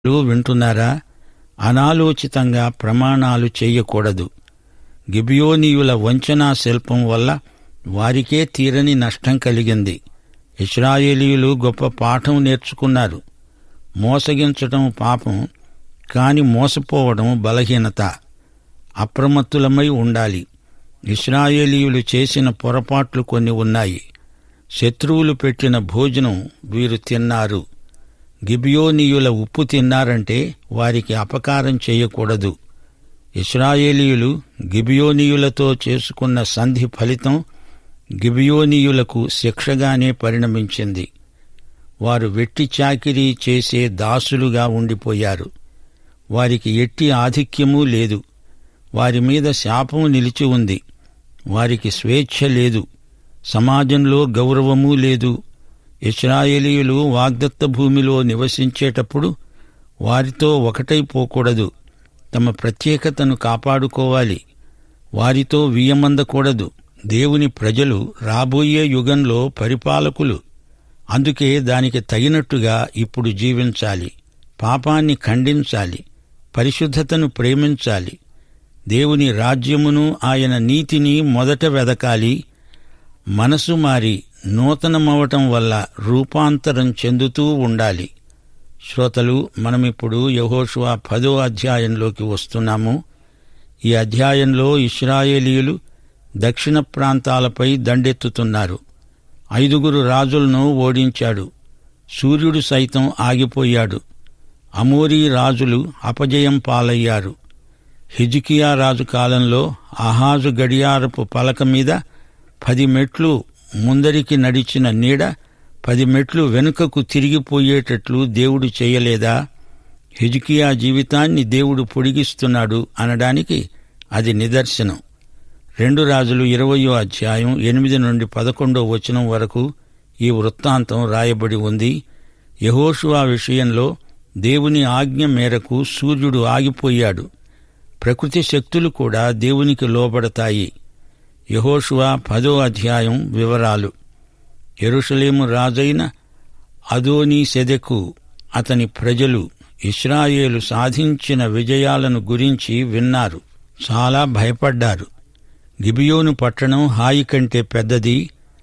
లు వింటున్నారా అనాలోచితంగా ప్రమాణాలు చేయకూడదు గిబియోనీయుల వంచనా శిల్పం వల్ల వారికే తీరని నష్టం కలిగింది ఇస్రాయేలీయులు గొప్ప పాఠం నేర్చుకున్నారు మోసగించటం పాపం కాని మోసపోవడం బలహీనత అప్రమత్తులమై ఉండాలి ఇస్రాయేలీయులు చేసిన పొరపాట్లు కొన్ని ఉన్నాయి శత్రువులు పెట్టిన భోజనం వీరు తిన్నారు గిబియోనీయుల ఉప్పు తిన్నారంటే వారికి అపకారం చేయకూడదు ఇస్రాయేలీయులు గిబియోనీయులతో చేసుకున్న సంధి ఫలితం గిబియోనీయులకు శిక్షగానే పరిణమించింది వారు వెట్టి చాకిరీ చేసే దాసులుగా ఉండిపోయారు వారికి ఎట్టి ఆధిక్యమూ లేదు వారి మీద శాపం నిలిచి ఉంది వారికి స్వేచ్ఛ లేదు సమాజంలో గౌరవమూ లేదు ఇస్రాయేలీయులు వాగ్దత్త భూమిలో నివసించేటప్పుడు వారితో ఒకటైపోకూడదు తమ ప్రత్యేకతను కాపాడుకోవాలి వారితో వియ్యమందకూడదు దేవుని ప్రజలు రాబోయే యుగంలో పరిపాలకులు అందుకే దానికి తగినట్టుగా ఇప్పుడు జీవించాలి పాపాన్ని ఖండించాలి పరిశుద్ధతను ప్రేమించాలి దేవుని రాజ్యమును ఆయన నీతిని మొదట వెదకాలి మనసు మారి నూతనమవటం వల్ల రూపాంతరం చెందుతూ ఉండాలి శ్రోతలు మనమిప్పుడు యహోషువ పదో అధ్యాయంలోకి వస్తున్నాము ఈ అధ్యాయంలో ఇస్రాయేలీయులు దక్షిణ ప్రాంతాలపై దండెత్తుతున్నారు ఐదుగురు రాజులను ఓడించాడు సూర్యుడు సైతం ఆగిపోయాడు అమోరీ రాజులు అపజయం పాలయ్యారు హిజికియా రాజు కాలంలో అహాజు గడియారపు పలక మీద పది మెట్లు ముందరికి నడిచిన నీడ పది మెట్లు వెనుకకు తిరిగిపోయేటట్లు దేవుడు చేయలేదా హిజ్కియా జీవితాన్ని దేవుడు పొడిగిస్తున్నాడు అనడానికి అది నిదర్శనం రెండు రాజులు ఇరవయో అధ్యాయం ఎనిమిది నుండి పదకొండో వచనం వరకు ఈ వృత్తాంతం రాయబడి ఉంది యహోషువా విషయంలో దేవుని ఆజ్ఞ మేరకు సూర్యుడు ఆగిపోయాడు ప్రకృతి శక్తులు కూడా దేవునికి లోబడతాయి యహోషువా పదో అధ్యాయం వివరాలు ఎరుషలేము రాజైన అదోనీ సెదెకు అతని ప్రజలు ఇస్రాయేలు సాధించిన విజయాలను గురించి విన్నారు చాలా భయపడ్డారు గిబియోను పట్టణం హాయి కంటే పెద్దది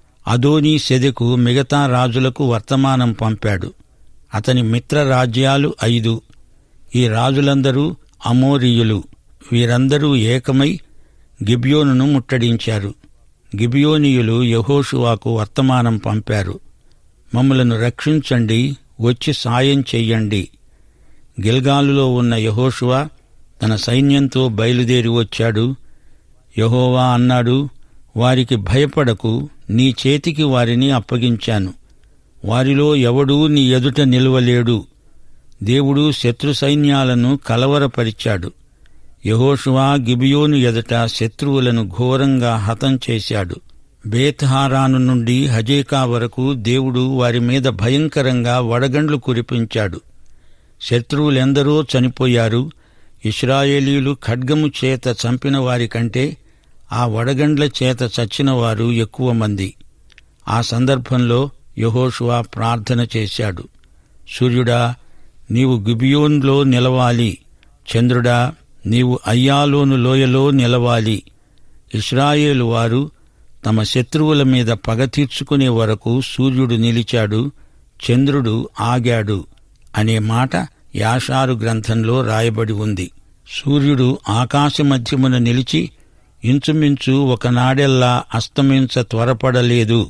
అదోనీ సెదెకు మిగతా రాజులకు వర్తమానం పంపాడు అతని మిత్ర రాజ్యాలు ఐదు ఈ రాజులందరూ అమోరీయులు వీరందరూ ఏకమై గిబియోనును ముట్టడించారు గిబియోనీయులు యహోషువాకు వర్తమానం పంపారు మమ్మలను రక్షించండి వచ్చి సాయం చెయ్యండి గిల్గాలులో ఉన్న యహోషువా తన సైన్యంతో బయలుదేరి వచ్చాడు యహోవా అన్నాడు వారికి భయపడకు నీ చేతికి వారిని అప్పగించాను వారిలో ఎవడూ నీ ఎదుట నిలువలేడు దేవుడు శత్రు సైన్యాలను కలవరపరిచాడు యహోషువా గిబియోను ఎదుట శత్రువులను ఘోరంగా హతం చేశాడు బేత్హారాను నుండి హజేకా వరకు దేవుడు వారి మీద భయంకరంగా వడగండ్లు కురిపించాడు శత్రువులెందరో చనిపోయారు ఇస్రాయేలీలు ఖడ్గము చేత చంపిన వారి కంటే ఆ వడగండ్ల చేత చచ్చిన వారు ఎక్కువ మంది ఆ సందర్భంలో యహోషువా ప్రార్థన చేశాడు సూర్యుడా నీవు గిబియోన్లో నిలవాలి చంద్రుడా నీవు అయ్యాలోను లోయలో నిలవాలి ఇస్రాయేలు వారు తమ శత్రువుల మీద పగ తీర్చుకునే వరకు సూర్యుడు నిలిచాడు చంద్రుడు ఆగాడు అనే మాట యాషారు గ్రంథంలో రాయబడి ఉంది సూర్యుడు ఆకాశ మధ్యమున నిలిచి ఇంచుమించు ఒకనాడెల్లా అస్తమించ త్వరపడలేదు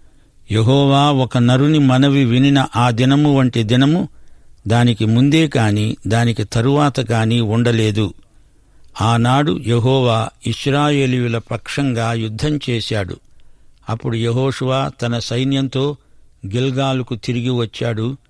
యహోవా ఒక నరుని మనవి వినిన ఆ దినము వంటి దినము దానికి ముందే కాని దానికి తరువాత కాని ఉండలేదు ఆనాడు యహోవా ఇస్రాయేలీయుల పక్షంగా యుద్ధం చేశాడు అప్పుడు యహోషువా తన సైన్యంతో గిల్గాలుకు తిరిగి వచ్చాడు